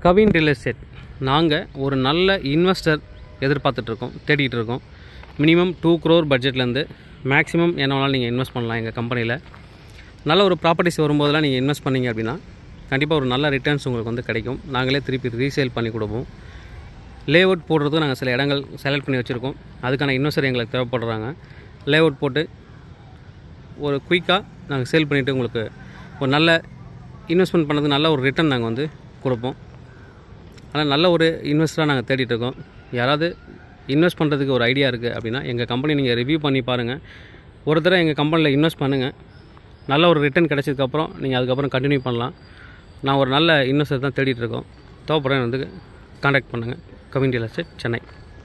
Kavin real estate நாங்கள் ஒரு நல்ல இன்வெஸ்டர் எதிர்பார்த்துட்ருக்கோம் தேடிட்டு இருக்கோம் மினிமம் டூ க்ரோர் பட்ஜெட்லேருந்து மேக்ஸிமம் என்ன வேணாலும் நீங்கள் இன்வெஸ்ட் பண்ணலாம் எங்கள் கம்பெனியில் நல்ல ஒரு ப்ராப்பர்ட்டிஸ் வரும்போதெல்லாம் நீங்கள் இன்வெஸ்ட் பண்ணீங்க அப்படின்னா கண்டிப்பாக ஒரு நல்ல ரிட்டர்ன்ஸ் உங்களுக்கு வந்து கிடைக்கும் நாங்களே திருப்பி ரீசேல் பண்ணி கொடுப்போம் லேஅவுட் போடுறதுக்கு நாங்கள் சில இடங்கள் செலக்ட் பண்ணி வச்சுருக்கோம் அதுக்கான இன்வெஸ்டர் எங்களுக்கு தேவைப்படுறாங்க லேஅவுட் போட்டு ஒரு குயிக்காக நாங்கள் சேல் பண்ணிவிட்டு உங்களுக்கு ஒரு நல்ல இன்வெஸ்ட்மெண்ட் பண்ணது நல்ல ஒரு ரிட்டர்ன் நாங்கள் வந்து கொடுப்போம் ஆனால் நல்ல ஒரு இன்வெஸ்டராக நாங்கள் தேடிட்டு இருக்கோம் யாராவது இன்வெஸ்ட் பண்ணுறதுக்கு ஒரு ஐடியா இருக்குது அப்படின்னா எங்கள் கம்பெனி நீங்கள் ரிவ்யூ பண்ணி பாருங்கள் ஒரு தடவை எங்கள் கம்பெனியில் இன்வெஸ்ட் பண்ணுங்கள் நல்ல ஒரு ரிட்டர்ன் கிடைச்சதுக்கப்புறம் நீங்கள் அதுக்கப்புறம் கண்டினியூ பண்ணலாம் நான் ஒரு நல்ல இன்வெஸ்டர் தான் தேடிட்டு இருக்கோம் தேவைப்படுறேன் வந்து காண்டாக்ட் பண்ணுங்கள் கவின் ரியல் எஸ்டேட் சென்னை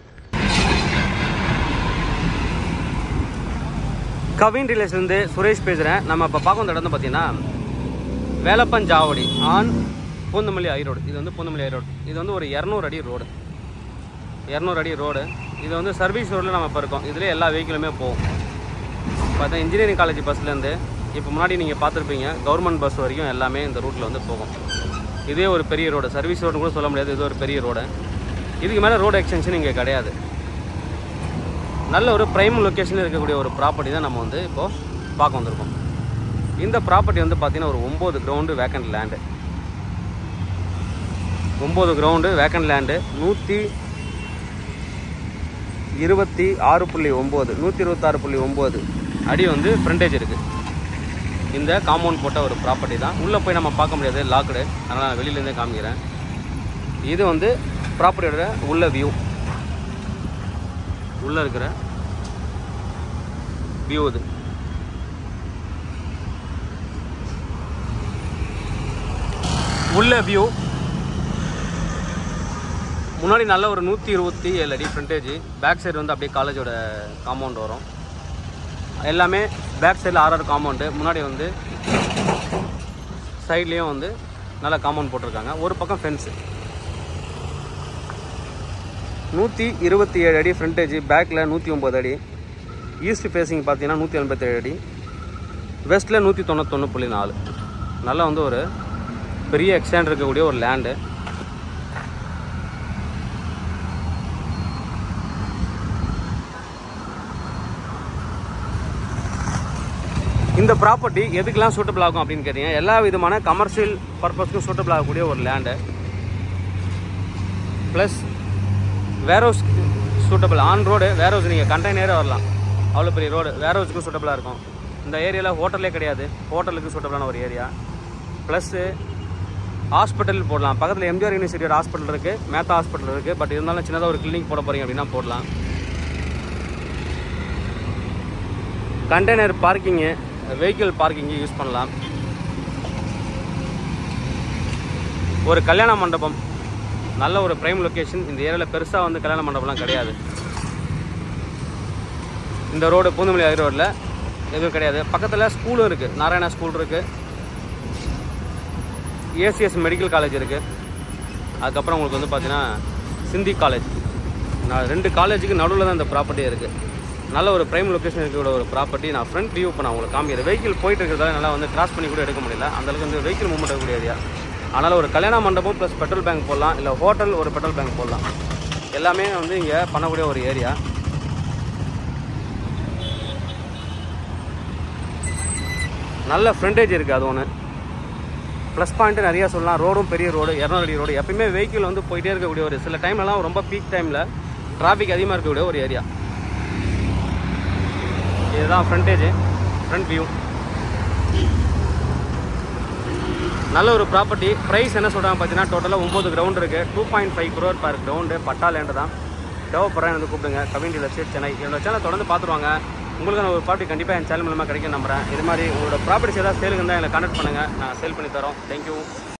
கவின் ரியல்ஸ்லேருந்து சுரேஷ் பேசுகிறேன் நம்ம இப்போ பார்க்க வந்த இடம் வந்து பார்த்தீங்கன்னா Velappanchavadi on Poonamallee high road இது வந்து பூந்தமல்லி ஐ ரோடு இது வந்து ஒரு இரநூறு அடி ரோடு இரநூறு அடி ரோடு இது வந்து சர்வீஸ் ரோடில் நம்ம இப்போ இருக்கோம் இதில் எல்லா வெஹிக்கிளுமே போகும் பார்த்தா இன்ஜினியரிங் காலேஜ் பஸ்லேருந்து இப்போ முன்னாடி நீங்கள் பார்த்துருப்பீங்க கவர்மெண்ட் பஸ் வரைக்கும் எல்லாமே இந்த ரூட்டில் வந்து போகும் இதே ஒரு பெரிய ரோடு சர்வீஸ் ரோடு கூட சொல்ல முடியாது இது ஒரு பெரிய ரோடு இதுக்கு மேலே ரோடு எக்ஸ்டென்ஷன் இங்கே கிடையாது நல்ல ஒரு ப்ரைம் லொக்கேஷனில் இருக்கக்கூடிய ஒரு ப்ராப்பர்ட்டி தான் நம்ம வந்து இப்போது பார்க்க வந்திருக்கோம் இந்த ப்ராப்பர்ட்டி வந்து பார்த்தீங்கன்னா ஒரு ஒம்பது கிரவுண்டு வேக்கண்ட் லேண்டு ஒம்பது கிரவுண்டு வேக்கண்ட் லேண்டு நூற்றி இருபத்தி ஆறு புள்ளி ஒம்பது நூற்றி இருபத்தாறு புள்ளி ஒம்பது அடி வந்து ஃப்ரண்டேஜ் இருக்குது இந்த காம்பவுண்ட் போட்ட ஒரு ப்ராப்பர்ட்டி தான் உள்ளே போய் நம்ம பார்க்க முடியாது லாக்டு அதனால் நான் வெளியிலேருந்தே காமிக்கிறேன் இது வந்து ப்ராப்பர்ட்டியோட உள்ள வியூ உள்ளே இருக்கிற வியூ இது உள்ள வியூ முன்னாடி நல்ல ஒரு நூற்றி இருபத்தி ஏழு அடி ஃப்ரண்டேஜ் பேக் சைடு வந்து அப்படியே காலேஜோட காம்பவுண்ட் வரும் எல்லாமே பேக் சைடில் ஆறு காம்பவுண்டு முன்னாடி வந்து சைட்லேயும் வந்து நல்ல காம்பவுண்ட் போட்டிருக்காங்க ஒரு பக்கம் ஃபென்ஸு நூற்றி இருபத்தி ஏழு அடி ஃப்ரண்டேஜ் பேக்கில் நூற்றி ஒம்பது அடி ஈஸ்ட் ஃபேஸிங் பார்த்தீங்கன்னா நூற்றி எண்பத்தேழு அடி வெஸ்ட்டில் நூற்றி தொண்ணூத்தொன்று புள்ளி நாலு நல்லா வந்து ஒரு பெரிய எக்ஸ்டேண்ட் இருக்கக்கூடிய ஒரு லேண்டு இந்த ப்ராப்பர்ட்டி எதுக்கெல்லாம் சூட்டபிள் ஆகும் அப்படின்னு கேட்டிங்க எல்லா விதமான கமர்ஷியல் பர்பஸ்க்கும் சூட்டபிள் ஆகக்கூடிய ஒரு land plus warehouse suitable on road warehouse நீங்கள் கண்டெய்னரே வரலாம் அவ்வளோ பெரிய ரோடு வேர்ஹவுஸுக்கும் சூட்டபிளாக இருக்கும் இந்த ஏரியாவில் ஹோட்டலே கிடையாது ஹோட்டலுக்கு சூட்டபிளான ஒரு ஏரியா ப்ளஸ்ஸு ஹாஸ்பிட்டல் போடலாம் பக்கத்தில் எம்ஜிஆர் யூனிவர்சிட்டியோட ஹாஸ்பிட்டல் இருக்குது மேத்தா ஹாஸ்பிட்டல் இருக்குது பட் இருந்தாலும் சின்னதாக ஒரு கிளினிக் போட போகிறீங்க அப்படின்னா போடலாம் container parking vehicle parking use பண்ணலாம் ஒரு கல்யாண மண்டபம் நல்ல ஒரு ப்ரைம் லொக்கேஷன் இந்த ஏரியாவில் பெருசாக வந்து கல்யாண மண்டபம்லாம் கிடையாது இந்த ரோடு பூந்தமல்லி ஐ ரோட்டில் எதுவும் கிடையாது பக்கத்தில் ஸ்கூலும் இருக்குது நாராயணா ஸ்கூல் இருக்குது ஏசிஎஸ் மெடிக்கல் காலேஜ் இருக்குது அதுக்கப்புறம் உங்களுக்கு வந்து பார்த்தீங்கன்னா சிந்தி காலேஜ் நான் ரெண்டு காலேஜுக்கு நடுவில் தான் இந்த ப்ராப்பர்ட்டி இருக்குது நல்ல ஒரு ப்ரைம் லொக்கேஷன் இருக்கக்கூடிய ஒரு ப்ராப்பர்ட்டி நான் ஃப்ரண்ட் வியூ இப்போ நான் உங்களுக்கு காமிக்கிறேன் வெஹிக்கிள் போயிட்டு இருக்கிறதால நல்லா வந்து கிராஸ் பண்ணி கூட எடுக்க முடியல அந்தளவுக்கு வந்து வெஹிக்கிள் மூவ்மெண்ட் இருக்கக்கூடிய ஏரியா அதனால் ஒரு கல்யாண மண்டபம் ப்ளஸ் பெட்ரோல் பேங்க் போடலாம் இல்லை ஹோட்டல் ஒரு பெட்ரோல் பேங்க் போடலாம் எல்லாமே வந்து இங்கே பண்ணக்கூடிய ஒரு ஏரியா நல்ல ஃப்ரண்டேஜ் இருக்குது அது ஒன்று ப்ளஸ் பாயிண்ட்டு நிறையா சொல்லலாம் ரோடும் பெரிய ரோடு இரநூறு அடி ரோடு எப்பயுமே வெஹிக்கிள் வந்து போயிட்டே இருக்கக்கூடிய ஒரு சில டைம்லலாம் ரொம்ப பீக் டைமில் டிராஃபிக் அதிகமாக இருக்கக்கூடிய ஒரு ஏரியா இதுதான் ஃப்ரண்டேஜ் ஃப்ரண்ட் வியூ நல்ல ஒரு ப்ராப்பர்ட்டி ப்ரைஸ் என்ன சொல்கிறாங்க பார்த்தீங்கன்னா டோட்டலாக ஒம்பது கிரவுண்ட் இருக்குது two point five crore per ground patta land தான் தேவைப்படுறேன் வந்து கூப்பிடுங்க கவின் ரியல் எஸ்டேட் சென்னை என்னோட சேனல் தொடர்ந்து பார்த்துருவாங்க உங்களுக்கு நான் ஒரு ப்ராப்பர்ட்டி கண்டிப்பாக என் சேனல் மூலமாக கிடைக்கும் நம்புறேன் இது மாதிரி உங்களோட ப்ராப்பர்ட்டிஸ் ஏதாவது சேலுக்கு இருந்தால் எங்களை கான்டாக்ட் பண்ணுங்கள் நான் சேல் பண்ணி தரோம் தேங்க்யூ